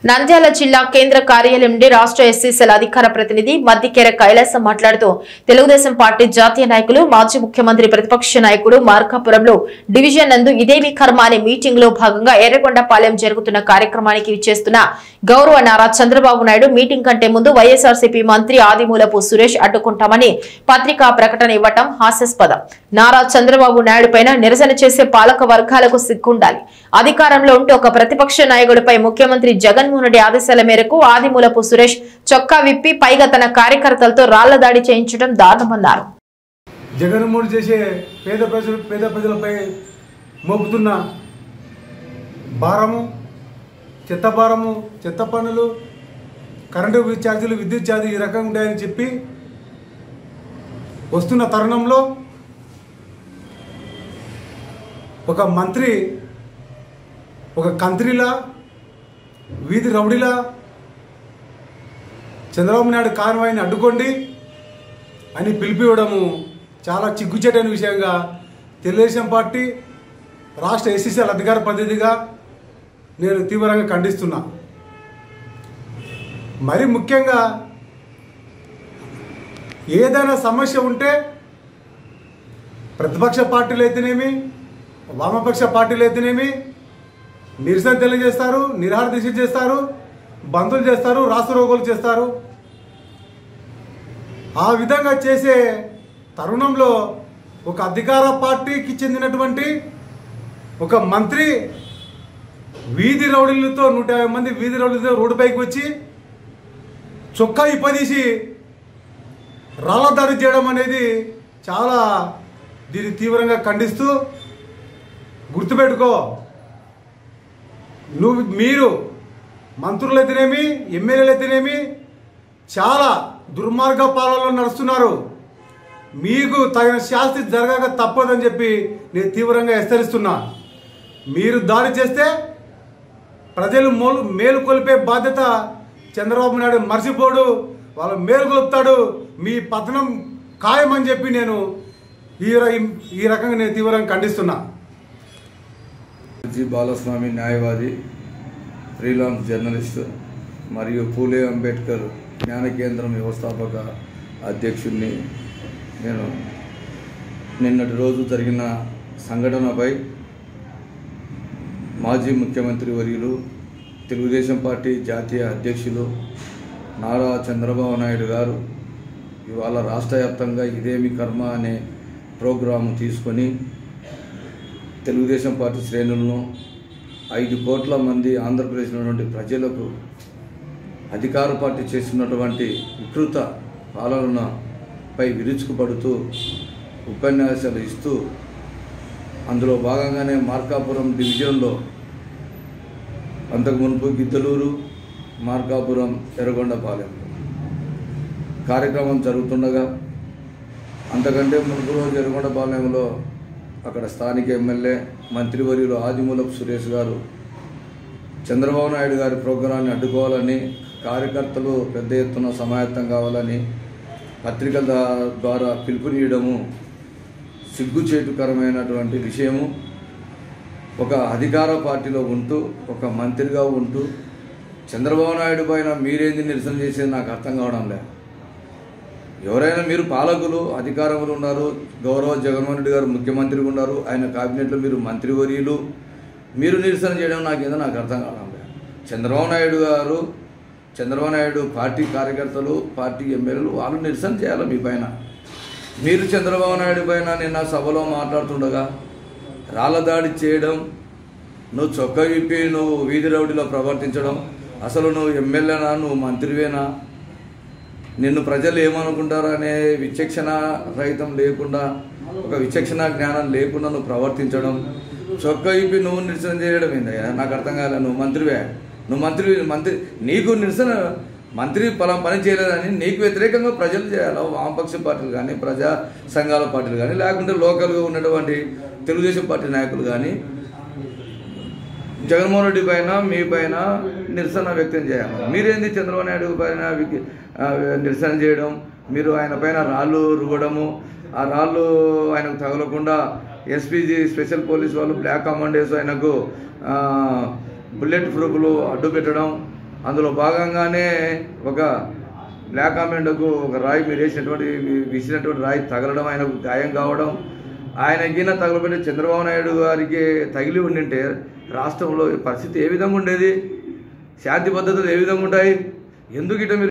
నంద్యాల జిల్లా కేంద్ర కార్యాలయం నుండి రాష్ట్ర ఎస్సీసీల అధికార ప్రతినిధి మద్దికేర కైలాసం మాట్లాడుతూ తెలుగుదేశం పార్టీ జాతీయ నాయకులు మాజీ ముఖ్యమంత్రి ప్రతిపక్ష నాయకుడు మార్కాపురంలో డివిజన్ నందు ఇదేమి కర్మ అనే మీటింగ్ లో భాగంగా ఎర్రగొండపాలెం జరుగుతున్న కార్యక్రమానికి విచ్చేస్తున్న గౌరవ నారా చంద్రబాబు నాయుడు మీటింగ్ కంటే ముందు వైఎస్ఆర్సీపీ మంత్రి ఆదిమూలపు సురేష్ అడ్డుకుంటామని పత్రికా ప్రకటన ఇవ్వటం హాస్యాస్పదం నారా చంద్రబాబు నాయుడు పైన నిరసన చేసే పాలక వర్గాలకు సిగ్గుండాలి అధికారంలో ఉంటూ ఒక ప్రతిపక్ష నాయకుడిపై ముఖ్యమంత్రి జగన్మోహన్ రెడ్డి ఆదేశాల మేరకు ఆదిమూలపు సురేష్ చొక్కా విప్పి పైగా తన కార్యకర్తలతో రాళ్ల దాడి చేయించడం దారుణమన్నారు జగన్మోహన్ చేసే పేద ప్రజలు పేద ప్రజలపై మోపుతున్న భారము చెత్త భారము చెత్త పన్నులు కరెంటు ఛార్జీలు విద్యుత్ ఛార్జీలు ఈ రకంగా ఉంటాయని చెప్పి వస్తున్న తరుణంలో ఒక మంత్రి ఒక కంత్రిలా వీధి రౌడీలా చంద్రబాబు నాయుడు కాన్వాయిని అడ్డుకోండి అని పిలిపివ్వడము చాలా చిగ్గుచేటైన విషయంగా తెలుగుదేశం పార్టీ రాష్ట్ర ఎస్సీసీఎల్ అధికార ప్రతినిధిగా నేను తీవ్రంగా ఖండిస్తున్నా మరి ముఖ్యంగా ఏదైనా సమస్య ఉంటే ప్రతిపక్ష పార్టీలు అయితేనేమి వామపక్ష పార్టీలు అయితేనేమి నిరసన తెలియజేస్తారు నిరాహార దీక్ష చేస్తారు బంధులు చేస్తారు రాష్ట్ర రోగులు చేస్తారు ఆ విధంగా చేసే తరుణంలో ఒక అధికార పార్టీకి చెందినటువంటి ఒక మంత్రి వీధి రౌడీలతో నూట యాభై మంది వీధి రౌడీలతో రోడ్డుపైకి వచ్చి చొక్కా ఇప్పదీసి రాళ్ళ దాడి చేయడం అనేది చాలా దీన్ని తీవ్రంగా ఖండిస్తూ గుర్తుపెట్టుకో నువ్వు మీరు మంత్రులైతేనేమి ఎమ్మెల్యేలు అయితేనేమి చాలా దుర్మార్గ పాలనలో నడుస్తున్నారు మీకు తగిన శాస్తి జరగక తప్పదని చెప్పి నేను తీవ్రంగా హెచ్చరిస్తున్నా మీరు దాడి చేస్తే ప్రజలు మోలు మేలు కొలిపే బాధ్యత చంద్రబాబు నాయుడు మర్చిపోడు వాళ్ళు మేలు కొలుపుతాడు మీ పతనం ఖాయమని చెప్పి నేను ఈ ర- ఈ రకంగా నేను తీవ్రంగా ఖండిస్తున్నా జి బాలస్వామి న్యాయవాది ఫ్రీలాన్స్ జర్నలిస్ట్ మరియు పూలే అంబేద్కర్ జ్ఞాన కేంద్రం వ్యవస్థాపక అధ్యక్షుడిని నేను నిన్నటి రోజు జరిగిన సంఘటనపై మాజీ ముఖ్యమంత్రి వర్యులు తెలుగుదేశం పార్టీ జాతీయ అధ్యక్షులు నారా చంద్రబాబు నాయుడు గారు ఇవాళ రాష్ట్ర వ్యాప్తంగా ఇదేమి కర్మ అనే ప్రోగ్రాము తీసుకొని తెలుగుదేశం పార్టీ శ్రేణులను ఐదు కోట్ల మంది ఆంధ్రప్రదేశ్లో ఉన్నటువంటి ప్రజలకు అధికార పార్టీ చేస్తున్నటువంటి వికృత పాలనపై విరుచుకుపడుతూ ఉపన్యాసాలు ఇస్తూ అందులో భాగంగానే మార్కాపురం డివిజన్లో అంతకు మునుపు గిద్దలూరు మార్కాపురం ఎర్రగొండపాలెం కార్యక్రమం జరుగుతుండగా అంతకంటే మునుపు రోజు ఎర్రగొండపాలెంలో అక్కడ స్థానిక ఎమ్మెల్యే మంత్రివర్యులు ఆదిమూలపు సురేష్ గారు చంద్రబాబు నాయుడు గారి ప్రోగ్రాన్ని అడ్డుకోవాలని కార్యకర్తలు పెద్ద ఎత్తున సమాయత్తం కావాలని పత్రికల దా- ద్వారా పిలుపునియడము సిగ్గుచేటుకరమైనటువంటి విషయము ఒక అధికార పార్టీలో ఉంటూ ఒక మంత్రిగా ఉంటూ చంద్రబాబు నాయుడు పైన మీరేంది నిరసన చేసేది నాకు అర్థం కావడం లేదు ఎవరైనా మీరు పాలకులు అధికారములు ఉన్నారు గౌరవ జగన్మోహన్ రెడ్డి గారు ముఖ్యమంత్రిగా ఉన్నారు ఆయన కేబినెట్లో మీరు మంత్రివర్యులు మీరు నిరసన చేయడం నాకేదో నాకు అర్థం కావడం లేదు చంద్రబాబు నాయుడు గారు చంద్రబాబు నాయుడు పార్టీ కార్యకర్తలు పార్టీ ఎమ్మెల్యేలు వాళ్ళు నిరసన చేయాలి మీ పైన మీరు చంద్రబాబు నాయుడు పైన నిన్న సభలో మాట్లాడుతుండగా రాళ్ళ దాడి చేయడం నువ్వు చొక్క విప్పి నువ్వు వీధి రౌడీలో ప్రవర్తించడం అసలు నువ్వు ఎమ్మెల్యేనా నువ్వు మంత్రివేనా నిన్ను ప్రజలు ఏమనుకుంటారు అనే విచక్షణ రహితం లేకుండా ఒక విచక్షణ జ్ఞానం లేకుండా నువ్వు ప్రవర్తించడం చొక్క ఇప్పి నువ్వు నిరసన చేయడం ఏందయ్యా నాకు అర్థం కాలే నువ్వు మంత్రివే నువ్వు మంత్రి మంత్రి నీకు నిరసన మంత్రి పలం పని చేయలేదని నీకు వ్యతిరేకంగా ప్రజలు చేయాలి వామపక్ష పార్టీలు కానీ ప్రజా సంఘాల పార్టీలు కానీ లేకుంటే లోకల్గా ఉన్నటువంటి తెలుగుదేశం పార్టీ నాయకులు కానీ జగన్మోహన్ రెడ్డి పైన మీ పైన నిరసన వ్యక్తం చేయాలి మీరేంది చంద్రబాబు నాయుడు పైన వికి- ఆ, నిరసన చేయడం మీరు ఆయన పైన రాళ్ళు రువ్వడము ఆ రాళ్ళు ఆయనకు తగలకుండా ఎస్పీజీ స్పెషల్ పోలీస్ వాళ్ళు బ్లాక్ కమాండర్స్ ఆయనకు ఆ, బుల్లెట్ ప్రూఫ్లు అడ్డు పెట్టడం అందులో భాగంగానే ఒక బ్లాక్ కామెంట్కు ఒక రాయి మీరు వేసినటువంటి విసినటువంటి రాయి తగలడం ఆయనకు గాయం కావడం ఆయన గిన తగలబడి చంద్రబాబు నాయుడు గారికి తగిలి ఉండింటే రాష్ట్రంలో పరిస్థితి ఏ విధంగా ఉండేది శాంతి పద్ధతులు ఏ విధంగా ఉంటాయి ఎందుకు ఇట మీరు